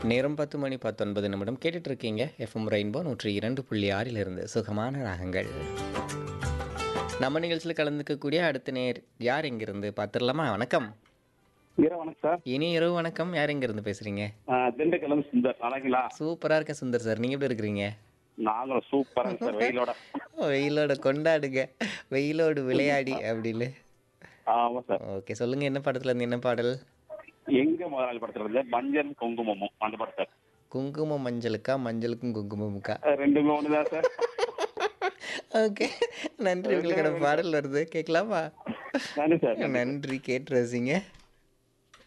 நேரம் பத்து மணி பத்தொன்பது நிமிடம் கேட்டுட்டு இருக்கீங்க எஃப்எம் ரெயின்போ நூற்றி இரண்டு புள்ளி ஆறிலிருந்து சுகமான ராகங்கள் நம்ம நிகழ்ச்சியில் கலந்துக்கக்கூடிய அடுத்த நேர் யார் இங்கிருந்து பார்த்துடலாமா வணக்கம் இரவு வணக்கம் சார் இனி இரவு வணக்கம் யார் இங்கிருந்து பேசுறீங்க ஆ, திண்டுக்கல்ல சுந்தர் நல்லாங்களா சூப்பரா இருக்க சுந்தர் சார் நீங்க எப்படி இருக்கிறீங்க நாங்களும் சூப்பரா சார் வெயிலோட வெயிலோட கொண்டாடுங்க வெயிலோடு விளையாடி அப்படின்னு ஆமா சார் ஓகே சொல்லுங்க என்ன படத்துல இருந்து என்ன பாடல் எங்க முதலாளி படத்துல இருந்து மஞ்சள் குங்குமமும் அந்த படம் சார் குங்குமம் மஞ்சளுக்கா மஞ்சளுக்கும் குங்குமமுக்கா அஹ் ரெண்டுமே ஒண்ணுதான் சார் ஓகே நன்றி உங்களுக்கான பாடல் வருது கேட்கலாமா நன்றி சார் நன்றி கேட்டு ரசிங்க